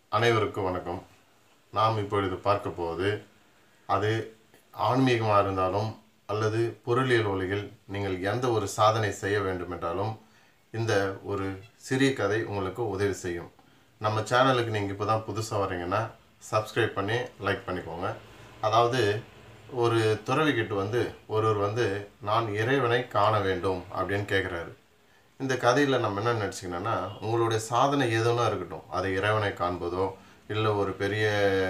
அனைவருக்கும் வணக்கம் நாம் இப்பொழுது பார்க்க போவது அது ஆன்மீகமாக இருந்தாலும் அல்லது பொருளியல் உலகில் நீங்கள் எந்த ஒரு சாதனை செய்ய வேண்டும் என்றாலும் இந்த ஒரு சிறிய கதை உங்களுக்கு உதவி செய்யும் நம்ம சேனலுக்கு நீங்கள் இப்போ தான் புதுசாக வரீங்கன்னா சப்ஸ்கிரைப் பண்ணி லைக் பண்ணிக்கோங்க அதாவது ஒரு துறவிக்கிட்ட வந்து ஒருவர் வந்து நான் இறைவனை காண வேண்டும் அப்படின்னு கேட்குறாரு இந்த கதையில் நம்ம என்ன நினச்சிக்கணும்னா உங்களுடைய சாதனை எதுனா இருக்கட்டும் அது இறைவனை காண்பதோ இல்லை ஒரு பெரிய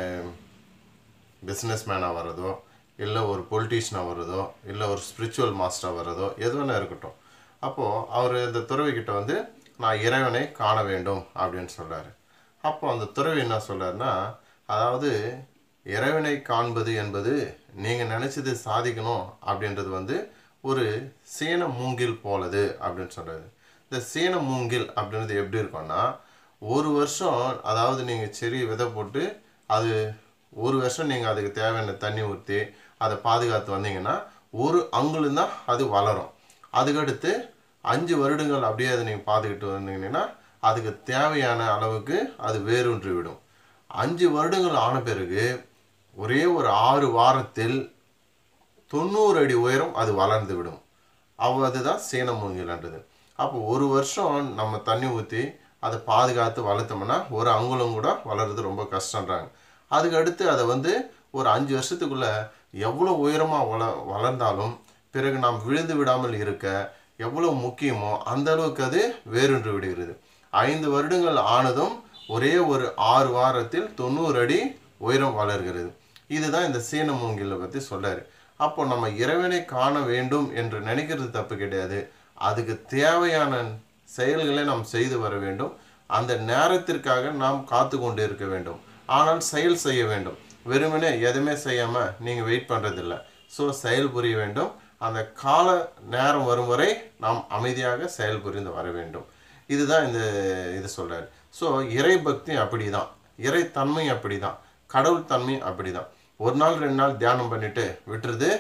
பிஸ்னஸ் மேனாக வர்றதோ இல்லை ஒரு பொலிட்டீஷியனாக வர்றதோ இல்லை ஒரு ஸ்பிரிச்சுவல் மாஸ்டராக வர்றதோ எது வேணா இருக்கட்டும் அப்போது அவர் இந்த துறவிக்கிட்ட வந்து நான் இறைவனை காண வேண்டும் அப்படின்னு சொல்கிறாரு அப்போ அந்த துறவி என்ன சொல்றாருன்னா அதாவது இறைவனை காண்பது என்பது நீங்கள் நினச்சது சாதிக்கணும் அப்படின்றது வந்து ஒரு சேன மூங்கில் போலது அப்படின்னு சொல்கிறாரு இந்த சேன மூங்கில் அப்படின்றது எப்படி இருக்கும்னா ஒரு வருஷம் அதாவது நீங்கள் செடி விதை போட்டு அது ஒரு வருஷம் நீங்கள் அதுக்கு தேவையான தண்ணி ஊற்றி அதை பாதுகாத்து வந்தீங்கன்னா ஒரு அங்குலம் தான் அது வளரும் அதுக்கடுத்து அஞ்சு வருடங்கள் அப்படியே அதை நீங்கள் பார்த்துக்கிட்டு வந்தீங்கன்னா அதுக்கு தேவையான அளவுக்கு அது வேரூன்றி விடும் அஞ்சு வருடங்கள் ஆன பிறகு ஒரே ஒரு ஆறு வாரத்தில் தொண்ணூறு அடி உயரம் அது வளர்ந்து விடும் அவ அதுதான் சீன மூங்கில்ன்றது அப்போ ஒரு வருஷம் நம்ம தண்ணி ஊற்றி அதை பாதுகாத்து வளர்த்தோம்னா ஒரு அங்குலம் கூட வளர்றது ரொம்ப கஷ்டன்றாங்க அதுக்கு அடுத்து அதை வந்து ஒரு அஞ்சு வருஷத்துக்குள்ள எவ்வளோ உயரமாக வள வளர்ந்தாலும் பிறகு நாம் விழுந்து விடாமல் இருக்க எவ்வளோ முக்கியமோ அந்த அளவுக்கு அது வேரூன்று விடுகிறது ஐந்து வருடங்கள் ஆனதும் ஒரே ஒரு ஆறு வாரத்தில் தொண்ணூறு அடி உயரம் வளர்கிறது இதுதான் இந்த சீன மூங்கிலை பற்றி சொல்றாரு அப்போ நம்ம இறைவனை காண வேண்டும் என்று நினைக்கிறது தப்பு கிடையாது அதுக்கு தேவையான செயல்களை நாம் செய்து வர வேண்டும் அந்த நேரத்திற்காக நாம் காத்து கொண்டு இருக்க வேண்டும் ஆனால் செயல் செய்ய வேண்டும் வெறுமனே எதுவுமே செய்யாமல் நீங்கள் வெயிட் பண்ணுறதில்ல ஸோ செயல் புரிய வேண்டும் அந்த கால நேரம் வரும் வரை நாம் அமைதியாக செயல் புரிந்து வர வேண்டும் இதுதான் இந்த இது சொல்றாரு ஸோ இறை பக்தி அப்படிதான் இறை தன்மை அப்படிதான் கடவுள் தன்மை அப்படிதான் ஒரு நாள் ரெண்டு நாள் தியானம் பண்ணிட்டு விட்டுறது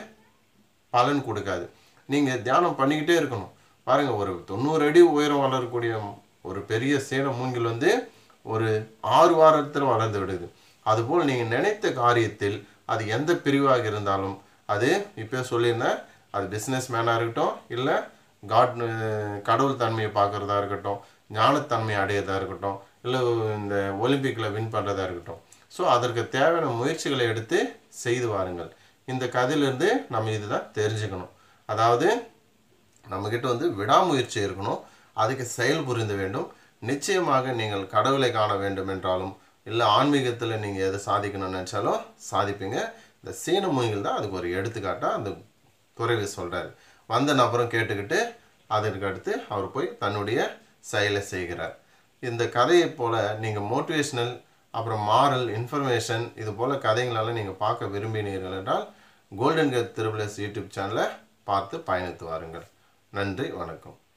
பலன் கொடுக்காது நீங்கள் தியானம் பண்ணிக்கிட்டே இருக்கணும் பாருங்க ஒரு தொண்ணூறு அடி உயரம் வளரக்கூடிய ஒரு பெரிய சேன மூங்கில் வந்து ஒரு ஆறு வாரத்தில் வளர்ந்து விடுது அதுபோல் நீங்கள் நினைத்த காரியத்தில் அது எந்த பிரிவாக இருந்தாலும் அது இப்போ சொல்லியிருந்தேன் அது பிஸ்னஸ் மேனாக இருக்கட்டும் இல்லை காட் கடவுள் தன்மையை பார்க்குறதா இருக்கட்டும் ஞானத்தன்மை அடையிறதா இருக்கட்டும் இல்லை இந்த ஒலிம்பிக்கில் வின் பண்ணுறதா இருக்கட்டும் ஸோ அதற்கு தேவையான முயற்சிகளை எடுத்து செய்து வாருங்கள் இந்த கதையிலேருந்து நம்ம இதுதான் தெரிஞ்சுக்கணும் அதாவது நம்மக்கிட்ட வந்து விடாமுயற்சி இருக்கணும் அதுக்கு செயல் புரிந்து வேண்டும் நிச்சயமாக நீங்கள் கடவுளை காண வேண்டும் என்றாலும் இல்லை ஆன்மீகத்தில் நீங்கள் எதை சாதிக்கணும்னு நினச்சாலும் சாதிப்பீங்க இந்த சீன மூங்கில் தான் அதுக்கு ஒரு எடுத்துக்காட்டாக அந்த துறவி சொல்கிறார் வந்த நபரும் கேட்டுக்கிட்டு அதற்கு அடுத்து அவர் போய் தன்னுடைய செயலை செய்கிறார் இந்த கதையை போல் நீங்கள் மோட்டிவேஷ்னல் அப்புறம் மாரல் இன்ஃபர்மேஷன் இது போல் கதைகளெல்லாம் நீங்கள் பார்க்க விரும்பினீர்கள் என்றால் கோல்டன் கேட் திருவிழஸ் யூடியூப் சேனலை பார்த்து பயணித்து வாருங்கள் நன்றி வணக்கம்